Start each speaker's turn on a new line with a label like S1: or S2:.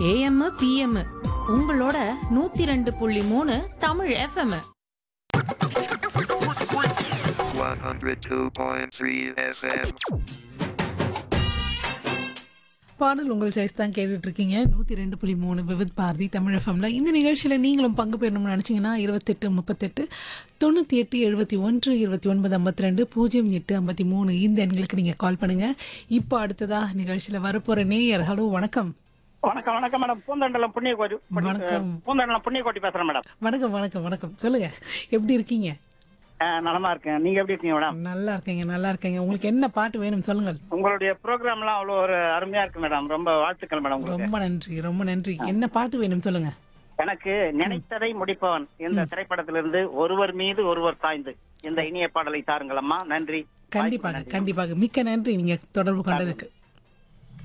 S1: AM PM உங்களோட நூத்தி ரெண்டு புள்ளி மூணு தமிழ் எஃப்எம்
S2: 102.3 FM.
S3: பாடல் உங்கள் சாய்ஸ் தான் கேட்டுட்டு இருக்கீங்க நூற்றி ரெண்டு புள்ளி மூணு விவித் பாரதி தமிழ் எஃப்எம்ல இந்த நிகழ்ச்சியில் நீங்களும் பங்கு பெறணும்னு நினச்சிங்கன்னா இருபத்தெட்டு முப்பத்தெட்டு தொண்ணூற்றி எட்டு எழுபத்தி ஒன்று இருபத்தி ஒன்பது ஐம்பத்தி ரெண்டு பூஜ்ஜியம் எட்டு ஐம்பத்தி மூணு இந்த எண்களுக்கு நீங்கள் கால் பண்ணுங்கள் இப்போ அடுத்ததா நிகழ்ச்சியில் வரப்போகிற நேயர் ஹலோ வணக்கம்
S4: வணக்கம் வணக்கம் மேடம் பூந்தண்டலம் புண்ணியகோடி
S3: வணக்கம்.
S4: பூந்தண்டலம் புண்ணியகோட்டி பேசுறேன் மேடம்
S3: வணக்கம் வணக்கம் வணக்கம் சொல்லுங்கள் எப்படி இருக்கீங்க
S4: அஹ், நலமா இருக்கேன் நீங்க எப்படி இருக்கீங்க மேடம்
S3: நல்லா இருக்கீங்க நல்லா இருக்கீங்க உங்களுக்கு என்ன பாட்டு வேணும் சொல்லுங்கள்
S4: உங்களுடைய ப்ரோக்ராம்லாம் அவ்வளோ ஒரு அருமையா இருக்கு மேடம் ரொம்ப வாழ்த்துக்கள் மேடம் உங்களுக்கு
S3: ரொம்ப நன்றி ரொம்ப நன்றி என்ன பாட்டு வேணும் சொல்லுங்க
S4: எனக்கு நினைத்ததை முடிப்பவன் இந்த திரைப்படத்திலிருந்து ஒருவர் மீது ஒருவர் சாய்ந்து இந்த இனிய பாடலை தாருங்கள் அம்மா நன்றி
S3: கண்டிப்பாக கண்டிப்பாக மிக்க நன்றி நீங்க தொடர்பு கொண்டதுக்கு